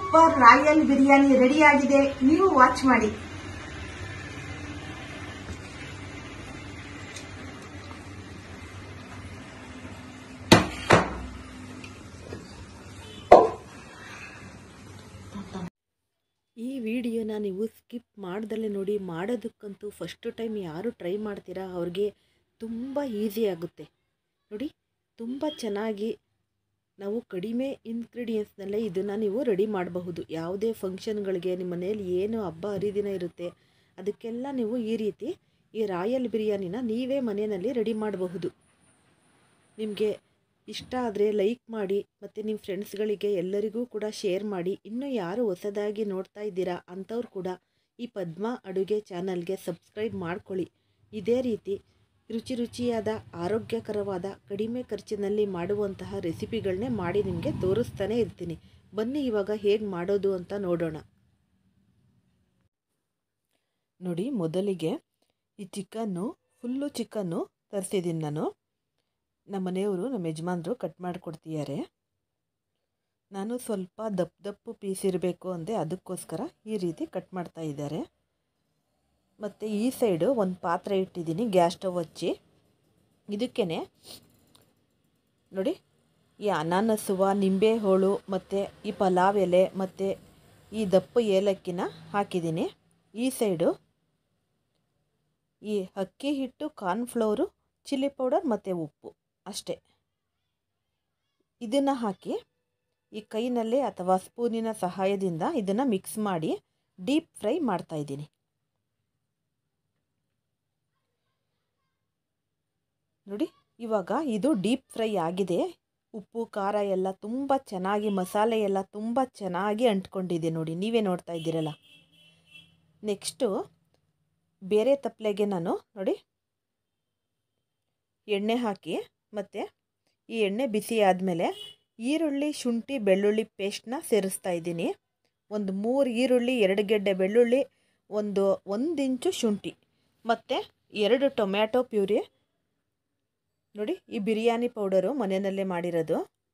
super royal biryani ready ಆಗಿದೆ ನೀವು watch ಮಾಡಿ ಈ ವಿಡಿಯೋನ ನೀವು ಸ್ಕಿಪ್ ಮಾಡ್ದಲೇ ನೋಡಿ ಮಾಡೋದಕ್ಕಂತೂ ಫಸ್ಟ್ ಟೈಮ್ ಯಾರು ಟ್ರೈ ಮಾಡ್ತೀರಾ ಅವ್ರಿಗೆ ತುಂಬ ಈಸಿ ಆಗುತ್ತೆ ನೋಡಿ ತುಂಬ ಚೆನ್ನಾಗಿ ನಾವು ಕಡಿಮೆ ಇಂಗ್ರೀಡಿಯೆಂಟ್ಸ್ನಲ್ಲೇ ಇದನ್ನು ನೀವು ರೆಡಿ ಮಾಡಬಹುದು ಯಾವುದೇ ಫಂಕ್ಷನ್ಗಳಿಗೆ ನಿಮ್ಮ ಮನೇಲಿ ಏನು ಹಬ್ಬ ಹರಿದಿನ ಇರುತ್ತೆ ಅದಕ್ಕೆಲ್ಲ ನೀವು ಈ ರೀತಿ ಈ ರಾಯಲ್ ಬಿರಿಯಾನಿನ ನೀವೇ ಮನೆಯಲ್ಲಿ ರೆಡಿ ಮಾಡಬಹುದು ನಿಮಗೆ ಇಷ್ಟ ಆದರೆ ಲೈಕ್ ಮಾಡಿ ಮತ್ತು ನಿಮ್ಮ ಫ್ರೆಂಡ್ಸ್ಗಳಿಗೆ ಎಲ್ಲರಿಗೂ ಕೂಡ ಶೇರ್ ಮಾಡಿ ಇನ್ನೂ ಯಾರು ಹೊಸದಾಗಿ ನೋಡ್ತಾ ಇದ್ದೀರಾ ಅಂಥವ್ರು ಕೂಡ ಈ ಪದ್ಮ ಅಡುಗೆ ಚಾನಲ್ಗೆ ಸಬ್ಸ್ಕ್ರೈಬ್ ಮಾಡ್ಕೊಳ್ಳಿ ಇದೇ ರೀತಿ ರುಚಿ ರುಚಿಯಾದ ಆರೋಗ್ಯಕರವಾದ ಕಡಿಮೆ ಖರ್ಚಿನಲ್ಲಿ ಮಾಡುವಂತಹ ರೆಸಿಪಿಗಳನ್ನೇ ಮಾಡಿ ನಿಮಗೆ ತೋರಿಸ್ತಾನೆ ಇರ್ತೀನಿ ಬನ್ನಿ ಇವಾಗ ಹೇಗೆ ಮಾಡೋದು ಅಂತ ನೋಡೋಣ ನೋಡಿ ಮೊದಲಿಗೆ ಈ ಚಿಕನ್ನು ಫುಲ್ಲು ಚಿಕನ್ನು ತರಿಸಿದ್ದೀನಿ ನಾನು ನಮ್ಮ ಮನೆಯವರು ನಮ್ಮ ಯಜಮಾನ್ರು ಕಟ್ ಮಾಡಿಕೊಡ್ತಿದ್ದಾರೆ ನಾನು ಸ್ವಲ್ಪ ದಪ್ಪ ದಪ್ಪು ಪೀಸ್ ಇರಬೇಕು ಅಂದೆ ಅದಕ್ಕೋಸ್ಕರ ಈ ರೀತಿ ಕಟ್ ಮಾಡ್ತಾ ಇದ್ದಾರೆ ಮತ್ತು ಈ ಸೈಡು ಒಂದು ಪಾತ್ರೆ ಇಟ್ಟಿದ್ದೀನಿ ಗ್ಯಾಸ್ ಸ್ಟವ್ ಹಚ್ಚಿ ಇದಕ್ಕೇ ನೋಡಿ ಈ ಅನಾನಸುವ ನಿಂಬೆ ಹೋಳು ಮತ್ತು ಈ ಪಲಾವ್ ಎಲೆ ಮತ್ತು ಈ ದಪ್ಪ ಏಲಕ್ಕಿನ ಹಾಕಿದ್ದೀನಿ ಈ ಸೈಡು ಈ ಅಕ್ಕಿ ಹಿಟ್ಟು ಕಾರ್ನ್ಫ್ಲವರು ಚಿಲ್ಲಿ ಪೌಡರ್ ಮತ್ತು ಉಪ್ಪು ಅಷ್ಟೇ ಇದನ್ನು ಹಾಕಿ ಈ ಕೈನಲ್ಲೇ ಅಥವಾ ಸ್ಪೂನಿನ ಸಹಾಯದಿಂದ ಇದನ್ನು ಮಿಕ್ಸ್ ಮಾಡಿ ಡೀಪ್ ಫ್ರೈ ಮಾಡ್ತಾಯಿದ್ದೀನಿ ನೋಡಿ ಇವಾಗ ಇದು ಡೀಪ್ ಫ್ರೈ ಆಗಿದೆ ಉಪ್ಪು ಖಾರ ಎಲ್ಲ ತುಂಬ ಚೆನ್ನಾಗಿ ಮಸಾಲೆ ಎಲ್ಲ ತುಂಬ ಚೆನ್ನಾಗಿ ಅಂಟ್ಕೊಂಡಿದೆ ನೋಡಿ ನೀವೇ ನೋಡ್ತಾ ಇದ್ದೀರಲ್ಲ ನೆಕ್ಸ್ಟು ಬೇರೆ ತಪ್ಪಲೆಗೆ ನಾನು ನೋಡಿ ಎಣ್ಣೆ ಹಾಕಿ ಮತ್ತು ಈ ಎಣ್ಣೆ ಬಿಸಿ ಆದಮೇಲೆ ಈರುಳ್ಳಿ ಶುಂಠಿ ಬೆಳ್ಳುಳ್ಳಿ ಪೇಸ್ಟ್ನ ಸೇರಿಸ್ತಾ ಇದ್ದೀನಿ ಒಂದು ಮೂರು ಈರುಳ್ಳಿ ಎರಡು ಗೆಡ್ಡೆ ಬೆಳ್ಳುಳ್ಳಿ ಒಂದು ಒಂದು ಇಂಚು ಶುಂಠಿ ಮತ್ತು ಎರಡು ಟೊಮ್ಯಾಟೊ ಪ್ಯೂರಿ ನೋಡಿ ಈ ಬಿರಿಯಾನಿ ಪೌಡರು ಮನೆಯಲ್ಲೇ ಮಾಡಿರೋದು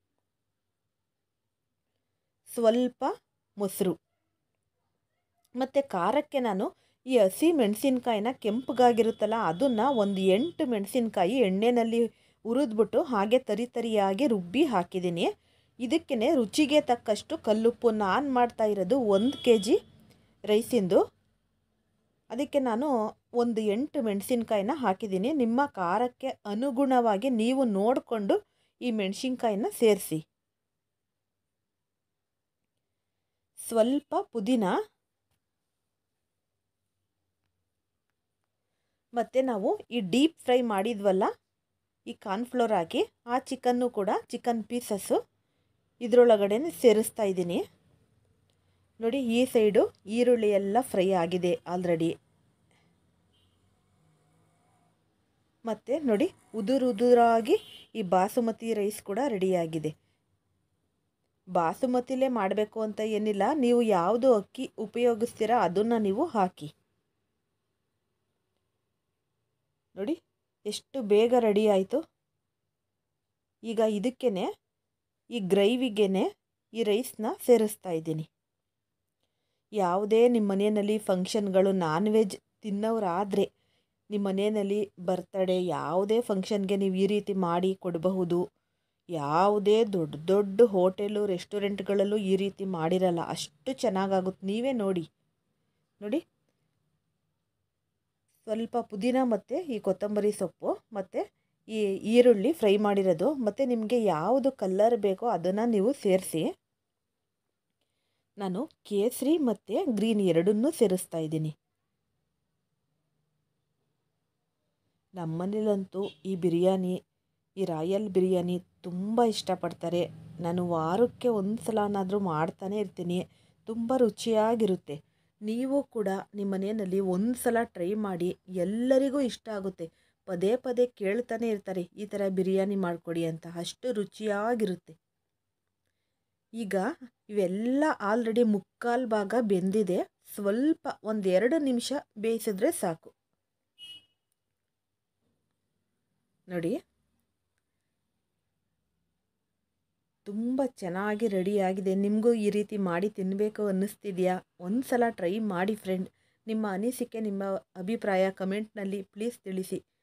ಸ್ವಲ್ಪ ಮೊಸರು ಮತ್ತು ಖಾರಕ್ಕೆ ನಾನು ಈ ಹಸಿ ಮೆಣಸಿನ್ಕಾಯಿನ ಕೆಂಪಗಾಗಿರುತ್ತಲ್ಲ ಅದನ್ನು ಒಂದು ಎಂಟು ಮೆಣಸಿನ್ಕಾಯಿ ಎಣ್ಣೆಯಲ್ಲಿ ಹುರಿದ್ಬಿಟ್ಟು ಹಾಗೆ ತರಿ ತರಿಯಾಗಿ ರುಬ್ಬಿ ಹಾಕಿದ್ದೀನಿ ಇದಕ್ಕೇ ರುಚಿಗೆ ತಕ್ಕಷ್ಟು ಕಲ್ಲುಪ್ಪು ನಾನು ಮಾಡ್ತಾ ಇರೋದು ಒಂದು ಕೆ ಜಿ ರೈಸಿಂದು ಅದಕ್ಕೆ ನಾನು ಒಂದು ಎಂಟು ಮೆಣಸಿನ್ಕಾಯಿನ ಹಾಕಿದ್ದೀನಿ ನಿಮ್ಮ ಖಾರಕ್ಕೆ ಅನುಗುಣವಾಗಿ ನೀವು ನೋಡಿಕೊಂಡು ಈ ಮೆಣಸಿನ್ಕಾಯಿನ ಸೇರಿಸಿ ಸ್ವಲ್ಪ ಪುದೀನ ಮತ್ತು ನಾವು ಈ ಡೀಪ್ ಫ್ರೈ ಮಾಡಿದ್ವಲ್ಲ ಈ ಕಾರ್ನ್ಫ್ಲೋರ್ ಹಾಕಿ ಆ ಚಿಕನ್ನು ಕೂಡ ಚಿಕನ್ ಪೀಸಸ್ಸು ಇದರೊಳಗಡೆ ಸೇರಿಸ್ತಾ ಇದ್ದೀನಿ ನೋಡಿ ಈ ಸೈಡು ಈರುಳ್ಳಿ ಎಲ್ಲ ಫ್ರೈ ಆಗಿದೆ ಆಲ್ರೆಡಿ ಮತ್ತು ನೋಡಿ ಉದುರು ಉದುರಾಗಿ ಈ ಬಾಸುಮತಿ ರೈಸ್ ಕೂಡ ರೆಡಿಯಾಗಿದೆ ಬಾಸುಮತಿಲೇ ಮಾಡಬೇಕು ಅಂತ ಏನಿಲ್ಲ ನೀವು ಯಾವುದು ಅಕ್ಕಿ ಉಪಯೋಗಿಸ್ತೀರಾ ಅದನ್ನು ನೀವು ಹಾಕಿ ನೋಡಿ ಎಷ್ಟು ಬೇಗ ರೆಡಿ ಆಯಿತು ಈಗ ಇದಕ್ಕೇ ಈ ಗ್ರೈವಿಗೆ ಈ ರೈಸ್ನ ಸೇರಿಸ್ತಾ ಇದ್ದೀನಿ ಯಾವುದೇ ನಿಮ್ಮ ಮನೆಯಲ್ಲಿ ಫಂಕ್ಷನ್ಗಳು ನಾನ್ ವೆಜ್ ತಿನ್ನೋರಾದರೆ ನಿಮ್ಮ ಮನೆಯಲ್ಲಿ ಬರ್ತಡೇ ಯಾವುದೇ ಫಂಕ್ಷನ್ಗೆ ನೀವು ಈ ರೀತಿ ಮಾಡಿ ಕೊಡಬಹುದು ಯಾವುದೇ ದೊಡ್ಡ ದೊಡ್ಡ ಹೋಟೆಲು ರೆಸ್ಟೋರೆಂಟ್ಗಳಲ್ಲೂ ಈ ರೀತಿ ಮಾಡಿರಲ್ಲ ಅಷ್ಟು ಚೆನ್ನಾಗಾಗುತ್ತೆ ನೀವೇ ನೋಡಿ ನೋಡಿ ಸ್ವಲ್ಪ ಪುದೀನ ಮತ್ತು ಈ ಕೊತ್ತಂಬರಿ ಸೊಪ್ಪು ಮತ್ತು ಈ ಈರುಳ್ಳಿ ಫ್ರೈ ಮಾಡಿರೋದು ಮತ್ತು ನಿಮಗೆ ಯಾವುದು ಕಲ್ಲರ್ ಬೇಕೋ ಅದನ್ನು ನೀವು ಸೇರಿಸಿ ನಾನು ಕೇಸರಿ ಮತ್ತು ಗ್ರೀನ್ ಎರಡನ್ನೂ ಸೇರಿಸ್ತಾ ಇದ್ದೀನಿ ನಮ್ಮನೇಲಂತೂ ಈ ಬಿರಿಯಾನಿ ಈ ರಾಯಲ್ ಬಿರಿಯಾನಿ ತುಂಬ ಇಷ್ಟಪಡ್ತಾರೆ ನಾನು ವಾರಕ್ಕೆ ಒಂದು ಸಲನಾದರೂ ಮಾಡ್ತಾನೆ ಇರ್ತೀನಿ ತುಂಬ ರುಚಿಯಾಗಿರುತ್ತೆ ನೀವು ಕೂಡ ನಿಮ್ಮ ಮನೆಯಲ್ಲಿ ಒಂದು ಸಲ ಟ್ರೈ ಮಾಡಿ ಎಲ್ಲರಿಗೂ ಇಷ್ಟ ಆಗುತ್ತೆ ಪದೇ ಪದೇ ಕೇಳ್ತಾನೆ ಇರ್ತಾರೆ ಈ ಥರ ಬಿರಿಯಾನಿ ಮಾಡಿಕೊಡಿ ಅಂತ ಅಷ್ಟು ರುಚಿಯಾಗಿರುತ್ತೆ ಈಗ ಇವೆಲ್ಲ ಆಲ್ರೆಡಿ ಮುಕ್ಕಾಲು ಭಾಗ ಬೆಂದಿದೆ ಸ್ವಲ್ಪ ಒಂದೆರಡು ನಿಮಿಷ ಬೇಯಿಸಿದ್ರೆ ಸಾಕು ನೋಡಿ ತುಂಬ ಚೆನ್ನಾಗಿ ರೆಡಿಯಾಗಿದೆ ನಿಮಗೂ ಈ ರೀತಿ ಮಾಡಿ ತಿನ್ನಬೇಕು ಅನ್ನಿಸ್ತಿದೆಯಾ ಒಂದು ಸಲ ಟ್ರೈ ಮಾಡಿ ಫ್ರೆಂಡ್ ನಿಮ್ಮ ಅನಿಸಿಕೆ ನಿಮ್ಮ ಅಭಿಪ್ರಾಯ ಕಮೆಂಟ್ನಲ್ಲಿ ಪ್ಲೀಸ್ ತಿಳಿಸಿ